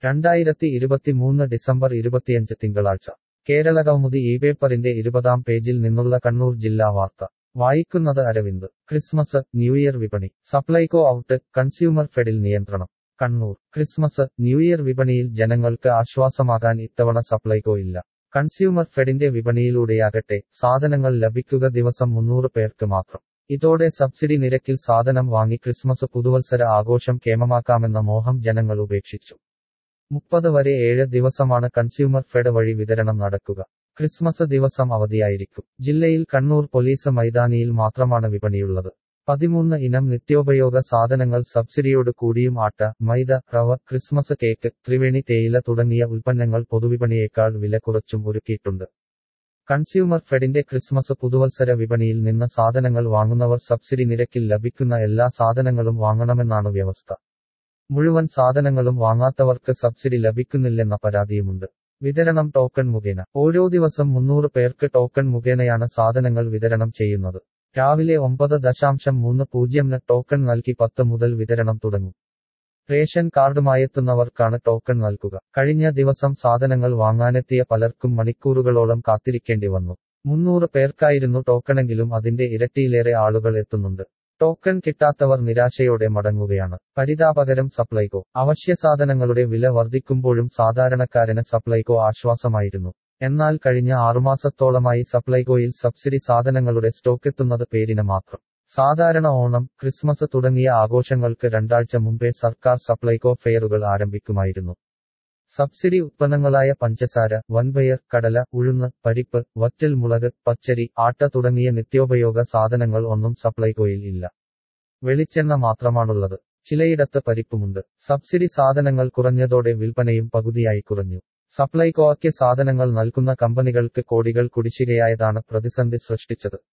രണ്ടായിരത്തി ഇരുപത്തിമൂന്ന് ഡിസംബർ ഇരുപത്തിയഞ്ച് തിങ്കളാഴ്ച കേരള കൗമുദി ഈ പേപ്പറിന്റെ ഇരുപതാം പേജിൽ നിന്നുള്ള കണ്ണൂർ ജില്ലാ വാർത്ത വായിക്കുന്നത് അരവിന്ദ് ക്രിസ്മസ് ന്യൂ ഇയർ വിപണി സപ്ലൈകോ ഔട്ട് കൺസ്യൂമർ ഫെഡിൽ നിയന്ത്രണം കണ്ണൂർ ക്രിസ്മസ് ന്യൂ ഇയർ വിപണിയിൽ ജനങ്ങൾക്ക് ആശ്വാസമാകാൻ ഇത്തവണ സപ്ലൈകോ ഇല്ല കൺസ്യൂമർ ഫെഡിന്റെ വിപണിയിലൂടെയാകട്ടെ സാധനങ്ങൾ ലഭിക്കുക ദിവസം മുന്നൂറ് പേർക്ക് മാത്രം ഇതോടെ സബ്സിഡി നിരക്കിൽ സാധനം വാങ്ങി ക്രിസ്മസ് പുതുവത്സര ആഘോഷം കേമമാക്കാമെന്ന മോഹം ജനങ്ങൾ ഉപേക്ഷിച്ചു മുപ്പത് വരെ ഏഴ് ദിവസമാണ് കൺസ്യൂമർ ഫെഡ് വഴി വിതരണം നടക്കുക ക്രിസ്മസ് ദിവസം അവധിയായിരിക്കും ജില്ലയിൽ കണ്ണൂർ പോലീസ് മൈതാനിയിൽ മാത്രമാണ് വിപണിയുള്ളത് പതിമൂന്ന് ഇനം നിത്യോപയോഗ സാധനങ്ങൾ സബ്സിഡിയോട് കൂടിയും ആട്ട മൈദ റവ ക്രിസ്മസ് കേക്ക് ത്രിവേണി തേയില തുടങ്ങിയ ഉൽപ്പന്നങ്ങൾ പൊതുവിപണിയേക്കാൾ വില കുറച്ചും ഒരുക്കിയിട്ടുണ്ട് കൺസ്യൂമർ ഫെഡിന്റെ ക്രിസ്മസ് പുതുവത്സര വിപണിയിൽ നിന്ന് സാധനങ്ങൾ വാങ്ങുന്നവർ സബ്സിഡി നിരക്കിൽ ലഭിക്കുന്ന എല്ലാ സാധനങ്ങളും വാങ്ങണമെന്നാണ് വ്യവസ്ഥ മുഴുവൻ സാധനങ്ങളും വാങ്ങാത്തവർക്ക് സബ്സിഡി ലഭിക്കുന്നില്ലെന്ന പരാതിയുമുണ്ട് വിതരണം ടോക്കൺ മുഖേന ഓരോ ദിവസം മുന്നൂറ് പേർക്ക് ടോക്കൺ മുഖേനയാണ് സാധനങ്ങൾ വിതരണം ചെയ്യുന്നത് രാവിലെ ഒമ്പത് ദശാംശം മൂന്ന് പൂജ്യംന് ടോക്കൺ നൽകി പത്ത് മുതൽ വിതരണം തുടങ്ങും റേഷൻ കാർഡുമായെത്തുന്നവർക്കാണ് ടോക്കൺ നൽകുക കഴിഞ്ഞ ദിവസം സാധനങ്ങൾ വാങ്ങാനെത്തിയ പലർക്കും മണിക്കൂറുകളോളം കാത്തിരിക്കേണ്ടി വന്നു മുന്നൂറ് പേർക്കായിരുന്നു ടോക്കണെങ്കിലും അതിന്റെ ഇരട്ടിയിലേറെ ആളുകൾ എത്തുന്നുണ്ട് ടോക്കൺ കിട്ടാത്തവർ നിരാശയോടെ മടങ്ങുകയാണ് പരിതാപകരം സപ്ലൈകോ അവശ്യ സാധനങ്ങളുടെ വില വർദ്ധിക്കുമ്പോഴും സാധാരണക്കാരന് സപ്ലൈകോ ആശ്വാസമായിരുന്നു എന്നാൽ കഴിഞ്ഞ ആറുമാസത്തോളമായി സപ്ലൈകോയിൽ സബ്സിഡി സാധനങ്ങളുടെ സ്റ്റോക്കെത്തുന്നത് പേരിന് മാത്രം സാധാരണ ഓണം ക്രിസ്മസ് തുടങ്ങിയ ആഘോഷങ്ങൾക്ക് രണ്ടാഴ്ച മുമ്പേ സർക്കാർ സപ്ലൈകോ ഫെയറുകൾ ആരംഭിക്കുമായിരുന്നു സബ്സിഡി ഉത്പന്നങ്ങളായ പഞ്ചസാര വൻപയർ കടല ഉഴുന്ന് പരിപ്പ് വറ്റൽ മുളക് പച്ചരി ആട്ട തുടങ്ങിയ നിത്യോപയോഗ സാധനങ്ങൾ ഒന്നും സപ്ലൈകോയിൽ ഇല്ല വെളിച്ചെണ്ണ മാത്രമാണുള്ളത് ചിലയിടത്ത് പരിപ്പുമുണ്ട് സബ്സിഡി സാധനങ്ങൾ കുറഞ്ഞതോടെ വിൽപ്പനയും പകുതിയായി കുറഞ്ഞു സപ്ലൈകോയ്ക്ക് സാധനങ്ങൾ നൽകുന്ന കമ്പനികൾക്ക് കോടികൾ കുടിശ്ശികയായതാണ് പ്രതിസന്ധി സൃഷ്ടിച്ചത്